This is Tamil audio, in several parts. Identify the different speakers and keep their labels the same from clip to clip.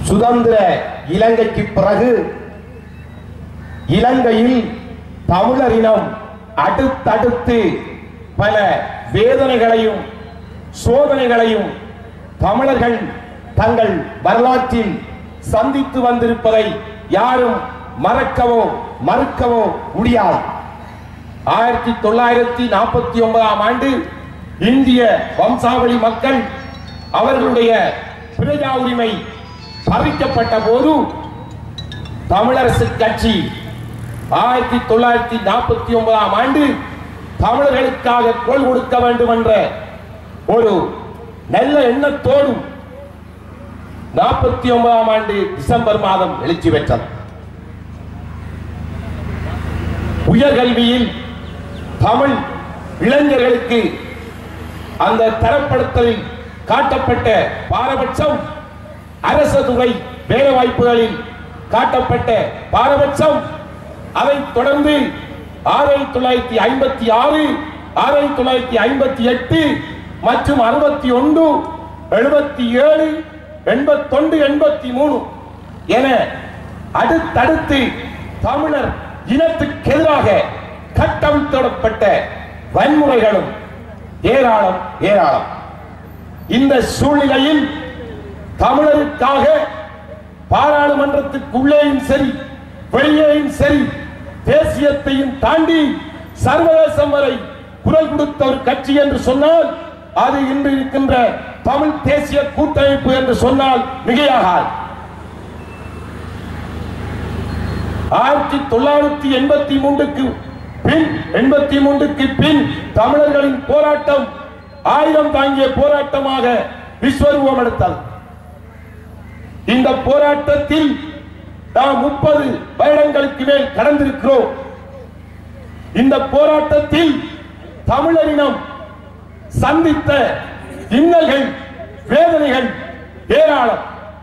Speaker 1: சுதந்திர இலங்கைக்கு பிறகு இலங்கையில் தமிழர் இனம் அடுத்தடுத்து பல வேதனைகளையும் சோதனைகளையும் தமிழர்கள் தங்கள் வரலாற்றில் சந்தித்து வந்திருப்பதை யாரும் மறக்கவோ மறுக்கவோ முடியாது ஆயிரத்தி தொள்ளாயிரத்தி நாற்பத்தி ஒன்பதாம் ஆண்டு இந்திய வம்சாவளி மக்கள் அவர்களுடைய பிரஜா உரிமை பறிக்கப்பட்ட போது தமிழரசு கட்சி ஆயிரத்தி தொள்ளாயிரத்தி நாற்பத்தி ஒன்பதாம் ஆண்டு தமிழர்களுக்காக குரல் கொடுக்க வேண்டும் என்ற ஒரு நல்ல எண்ணத்தோடு நாற்பத்தி ஒன்பதாம் ஆண்டு டிசம்பர் மாதம் எழுச்சி பெற்றது உயர்கல்வியில் தமிழ் இளைஞர்களுக்கு அந்த தரப்படுத்தலில் காட்டப்பட்ட பாரபட்சம் அரச துறை வேலை வாய்ப்புகளில் காட்டப்பட்ட பாரபட்சம் அதைத் தொடர்ந்து ஆயிரத்தி தொள்ளாயிரத்தி ஐம்பத்தி ஆறு ஆயிரத்தி தொள்ளாயிரத்தி ஐம்பத்தி எட்டு மற்றும் அறுபத்தி ஒன்று எழுபத்தி ஏழு எண்பத்தொன்று எண்பத்தி மூணு என அடுத்தடுத்து தமிழர் இனத்துக்கு எதிராக கட்டவிழ்த்திடப்பட்ட வன்முறைகளும் ஏராளம் ஏராளம் இந்த சூழ்நிலையில் தமிழருக்காக பாராளுமன்றத்துக்குள்ளேயும் சரி வெளியேயும் சரி தேசியத்தையும் தாண்டி சர்வதேசம் வரை குரல் கொடுத்த ஒரு கட்சி என்று சொன்னால் அது இன்று இருக்கின்ற தமிழ் தேசிய கூட்டமைப்பு என்று சொன்னால் மிகையாகாது ஆயிரத்தி தொள்ளாயிரத்தி எண்பத்தி மூன்றுக்கு பின் எண்பத்தி மூன்றுக்கு பின் தமிழர்களின் போராட்டம் ஆயுதம் தாங்கிய போராட்டமாக விஸ்வரூபம் எடுத்தது இந்த போராட்டத்தில் நாம் முப்பது வருடங்களுக்கு மேல் கடந்திருக்கிறோம் இந்த போராட்டத்தில் தமிழரினம் சந்தித்த இன்னல்கள் வேதனைகள் ஏராளம்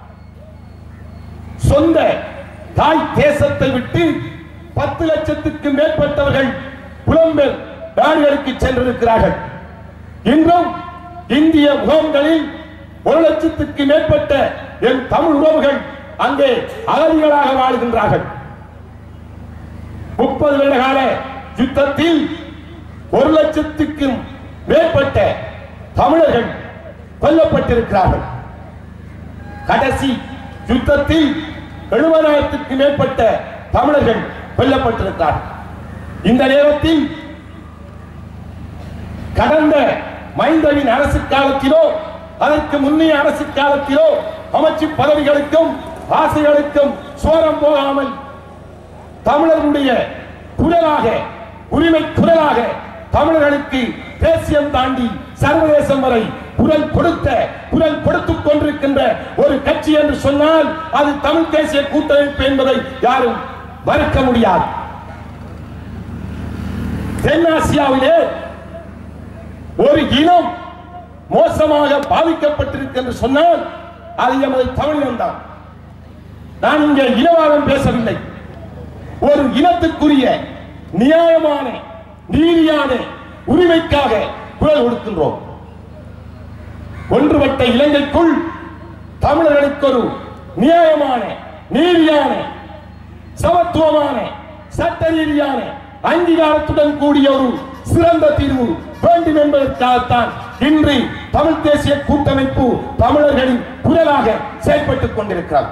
Speaker 1: சொந்த தாய் தேசத்தை விட்டு பத்து லட்சத்துக்கு மேற்பட்டவர்கள் புலம்பெயர் நாடுகளுக்கு சென்றிருக்கிறார்கள் இன்றும் இந்திய முகாம்களில் ஒரு லட்சத்துக்கு மேற்பட்ட என் தமிழ் உறவுகள் அங்கே அகதிகளாக வாழ்கின்றார்கள் முப்பது வருட கால யுத்தத்தில் ஒரு லட்சத்துக்கும் மேற்பட்ட தமிழர்கள் கொல்லப்பட்டிருக்கிறார்கள் கடைசி யுத்தத்தில் எழுபதாயிரத்துக்கு மேற்பட்ட தமிழர்கள் கொல்லப்பட்டிருக்கிறார்கள் இந்த நேரத்தில் கடந்த மைந்தவின் அரசு காலத்திலோ அதற்கு முன்னைய அரசு காலத்திலோ அமைச்சு பதவிகளுக்கும் ஆசைகளுக்கும் சோரம் போகாமல் தமிழர்களுடைய குரலாக உரிமை குரலாக தமிழர்களுக்கு தேசியம் தாண்டி சர்வதேசம் வரை குரல் கொடுத்த குரல் கொடுத்துக் கொண்டிருக்கின்ற ஒரு கட்சி என்று சொன்னால் அது தமிழ் தேசிய கூட்டமைப்பு என்பதை யாரும் மறுக்க முடியாது தென்னாசியாவிலே ஒரு இனம் மோசமாக பாதிக்கப்பட்டிருக்கு என்று சொன்னால் அது எமது தமிழினம் தான் நான் இங்கே இனவாதம் பேசவில்லை ஒரு இனத்துக்குரிய நியாயமான நீதியான உரிமைக்காக குரல் கொடுக்கின்றோம் ஒன்றுபட்ட இலங்கைக்குள் தமிழர்களுக்கு ஒரு நியாயமான நீதியான சமத்துவமான சட்ட ரீதியான அங்கீகாரத்துடன் கூடிய ஒரு சிறந்த தீர்வு வேண்டும் என்பதற்காகத்தான் இன்று தமிழ் தேசிய கூட்டமைப்பு தமிழர்களின் குரலாக செயல்பட்டுக் கொண்டிருக்கிறார்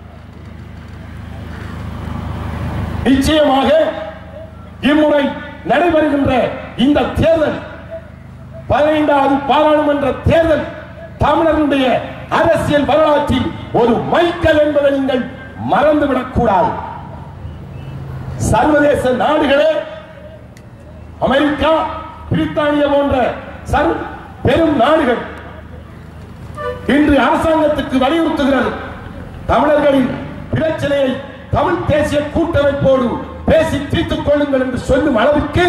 Speaker 1: நிச்சயமாக இம்முறை நடைபெறுகின்ற இந்த தேர்தல் பதினைந்தாவது பாராளுமன்ற தேர்தல் தமிழர்களுடைய அரசியல் வரலாற்றில் ஒரு மைக்கல் என்பதை நீங்கள் மறந்துவிடக் கூடாது சர்வதேச நாடுகளே அமெரிக்கா பிரித்தானியா போன்ற சர்வ பெரும் நாடுகள் இன்று அரசாங்கத்துக்கு வலியுறுத்துகிறது தமிழர்களின் பிரச்சனையை தமிழ் தேசிய கூட்டமைப்போடு பேசி தீர்த்துக் கொள்ளுங்கள் என்று சொல்லும் அளவுக்கு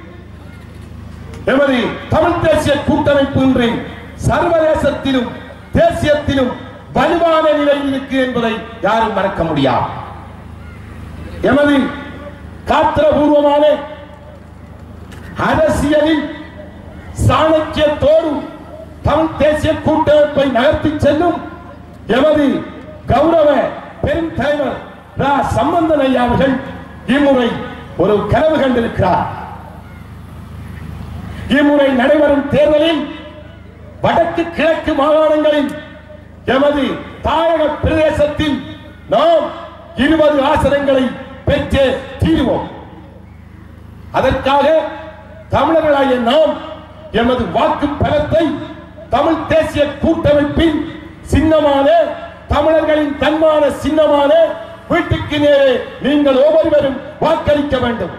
Speaker 1: எமது தமிழ் தேசிய கூட்டமைப்பு இன்று சர்வதேசத்திலும் தேசியத்திலும் வலுவான நிலையில் இருக்கு என்பதை யாரும் மறக்க முடியாது எமது காத்திரபூர்வமான அரசியலில் சாணக்கியத்தோடு தமிழ் தேசிய கூட்டமைப்பை நகர்த்தி செல்லும் எமது கௌரவ பெரும் தலைவர் ரா சம்பந்தன் ஐயா அவர்கள் இம்முறை ஒரு கனவு கண்டிருக்கிறார் இம்முறை நடைபெறும் தேர்தலில் வடக்கு கிழக்கு மாகாணங்களில் எமது தாயக பிரதேசத்தில் நாம் இருபது ஆசனங்களை பெற்றே தீருவோம் அதற்காக தமிழர்களாகிய நாம் எமது வாக்கு பலத்தை தமிழ் தேசிய கூட்டமைப்பின் சின்னமான தமிழர்களின் தன்மான சின்னமான வீட்டுக்கு நேரே நீங்கள் ஒவ்வொருவரும் வாக்களிக்க வேண்டும்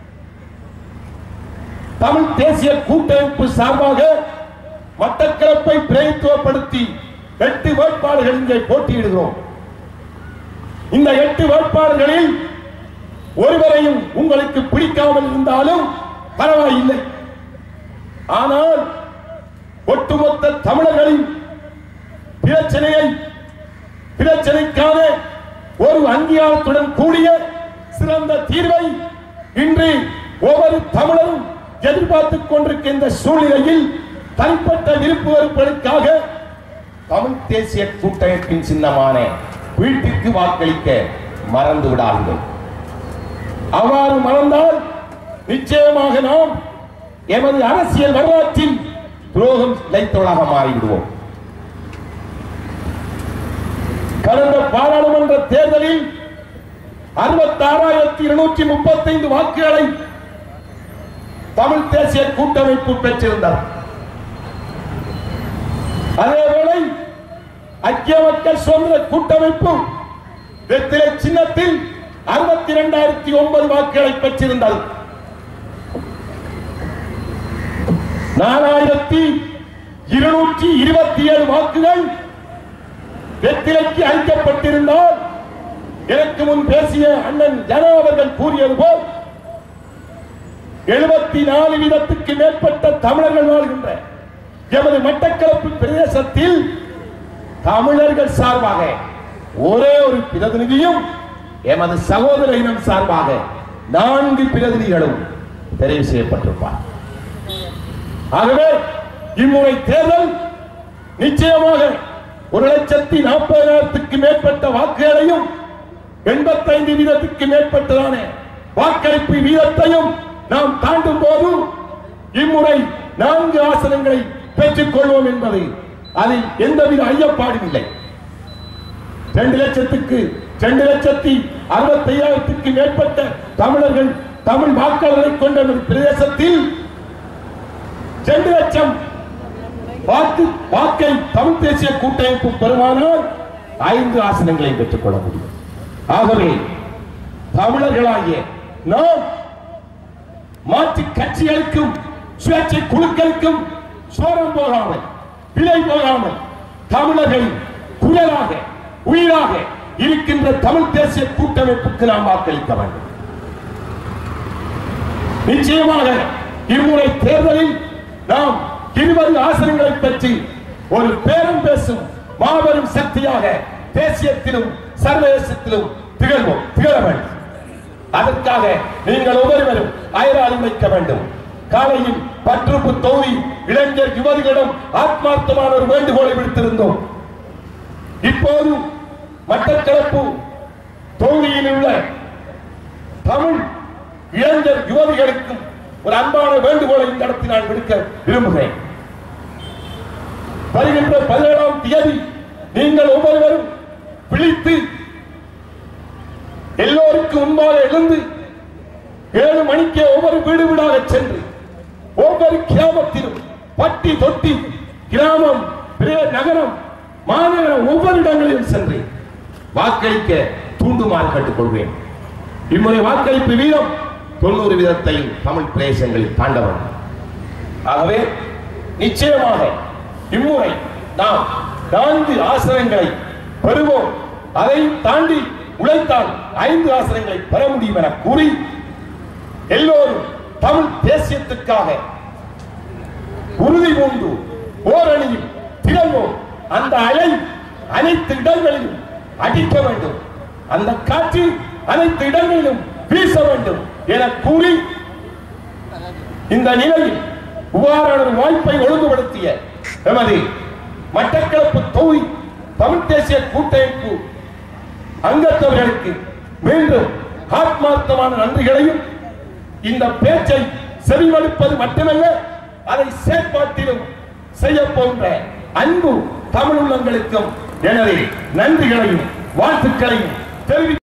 Speaker 1: தமிழ் தேசிய கூட்டமைப்பு சார்பாக மட்டக்களப்பை பிரதித்துவப்படுத்தி எட்டு வேட்பாளர்கள் இங்கே போட்டியிடுகிறோம் இந்த எட்டு வேட்பாளர்களில் ஒருவரையும் உங்களுக்கு பிடிக்காமல் இருந்தாலும் பரவாயில்லை ஆனால் ஒட்டுமொத்த தமிழர்களின் பிரச்சனையை பிரச்சனைக்கான ஒரு அங்கீகாரத்துடன் கூடிய சிறந்த தீர்வை இன்று ஒவ்வொரு தமிழரும் எதிர்பார்த்துக் கொண்டிருக்கின்ற சூழ்நிலையில் தனிப்பட்ட விருப்பு வெறுப்புகளுக்காக தமிழ் தேசிய கூட்டமைப்பின் சின்னமான வீட்டிற்கு வாக்களிக்க மறந்து விடாதீர்கள் அவ்வாறு மறந்தால் நிச்சயமாக நாம் எமது அரசியல் வரலாற்றில் துரோகம் இழைத்தவளாக மாறிவிடுவோம் கடந்த பாராளுமன்ற தேர்தலில் அறுபத்தி ஆறாயிரத்தி இருநூற்றி முப்பத்தி ஐந்து வாக்குகளை தமிழ் தேசிய கூட்டமைப்பு பெற்றிருந்தார் அதேவேளை ஐக்கிய மக்கள் சுதந்திர கூட்டமைப்பு வெற்றிலை சின்னத்தில் அறுபத்தி இரண்டாயிரத்தி ஒன்பது வாக்குகளை பெற்றிருந்தது நாலாயிரத்தி இருநூற்றி இருபத்தி ஏழு வாக்குகள் வெற்றிலைக்கு அளிக்கப்பட்டிருந்தால் எனக்கு முன் பேசிய அண்ணன் ஜனா அவர்கள் கூறியது போல் எழுபத்தி நாலு வீதத்துக்கு மேற்பட்ட தமிழர்கள் வாழ்கின்ற எமது மட்டக்களப்பு பிரதேசத்தில் தமிழர்கள் சார்பாக ஒரே ஒரு பிரதிநிதியும் எமது சகோதர இனம் சார்பாக நான்கு பிரதிநிதிகளும் தெரிவு செய்யப்பட்டிருப்பார் ஆகவே இம்முறை தேர்தல் நிச்சயமாக ஒரு லட்சத்தி நாற்பதாயிரத்துக்கு மேற்பட்ட வாக்குகளையும் எண்பத்தைந்து வீதத்துக்கு மேற்பட்டதான வாக்களிப்பு வீதத்தையும் நாம் தாண்டும் போது இம்முறை நான்கு ஆசனங்களை பெற்றுக் கொள்வோம் என்பது அதில் எந்தவித ஐயப்பாடும் இல்லை ரெண்டு லட்சத்துக்கு ரெண்டு லட்சத்தி அறுபத்தி ஐயாயிரத்துக்கு மேற்பட்ட தமிழர்கள் தமிழ் வாக்காளரை கொண்ட ஒரு பிரதேசத்தில் ரெண்டு லட்சம் வாக்கு வாக்கை தமிழ் தேசிய கூட்டமைப்பு பெறுமானால் ஐந்து ஆசனங்களை பெற்றுக் கொள்ள முடியும் ஆகவே தமிழர்களாகிய நாம் மாற்று கட்சிகளுக்கும் சுயேட்சை குழுக்களுக்கும் சோரம் போகாமல் விலை போகாமல் தமிழர்களின் குரலாக உயிராக இருக்கின்ற தமிழ் தேசிய கூட்டமைப்புக்கு நாம் வாக்களிக்க வேண்டும் நிச்சயமாக இம்முறை தேர்தலில் நாம் இருபது ஆசனங்களை பற்றி ஒரு பேரம் பேசும் மாபெரும் சக்தியாக தேசியத்திலும் சர்வதேசத்திலும் திகழ்வோம் திகழ வேண்டும் அதற்காக நீங்கள் ஒவ்வொருவரும் அயராளி வைக்க வேண்டும் காலையில் பற்றுப்பு தொகுதி இளைஞர் யுவதிகளிடம் ஆத்மார்த்தமான ஒரு வேண்டுகோளை விடுத்திருந்தோம் இப்போது மட்டக்களப்பு தொகுதியில் உள்ள தமிழ் இளைஞர் யுவதிகளுக்கும் ஒரு அன்பான வேண்டுகோளை இந்த இடத்தில் நான் விடுக்க விரும்புகிறேன் வருகின்ற பதினேழாம் தேதி நீங்கள் ஒவ்வொருவரும் விழித்து எல்லோருக்கும் முன்பாக எழுந்து ஏழு மணிக்கு ஒவ்வொரு வீடு வீடாக சென்று ஒவ்வொரு கிராமத்திலும் பட்டி தொட்டி கிராமம் பெரிய நகரம் மாநகரம் ஒவ்வொரு இடங்களிலும் சென்று வாக்களிக்க தூண்டுமாறு கேட்டுக்கொள்வேன் இம்முறை வாக்களிப்பு வீதம் தொண்ணூறு வீதத்தையும் தமிழ் பிரதேசங்களில் தாண்ட வேண்டும் ஆகவே நிச்சயமாக இம்முறை நாம் நான்கு ஆசனங்களை பெறுவோம் அதை தாண்டி உழைத்தால் ஐந்து ஆசனங்களை பெற முடியும் என கூறி எல்லோரும் தமிழ் தேசியத்துக்காக உறுதி பூண்டு ஓரணியில் திகழ்வோம் அந்த அலை அனைத்து இடங்களிலும் அடிக்க வேண்டும் அந்த காற்று அனைத்து இடங்களிலும் வீச வேண்டும் என கூறி இந்த நிலையில் இவ்வாறான ஒரு வாய்ப்பை ஒழுங்குபடுத்திய எமது மட்டக்களப்பு தொகுதி தமிழ் தேசிய கூட்டமைப்பு அங்கத்தவர்களுக்கு மீண்டும் ஆத்மார்த்தமான நன்றிகளையும் இந்த பேச்சை செவிமடுப்பது மட்டுமல்ல அதை செயற்பாட்டிலும் செய்ய போன்ற அன்பு தமிழ் உள்ளங்களுக்கும் எனது நன்றிகளையும் வாழ்த்துக்களையும் தெரிவித்து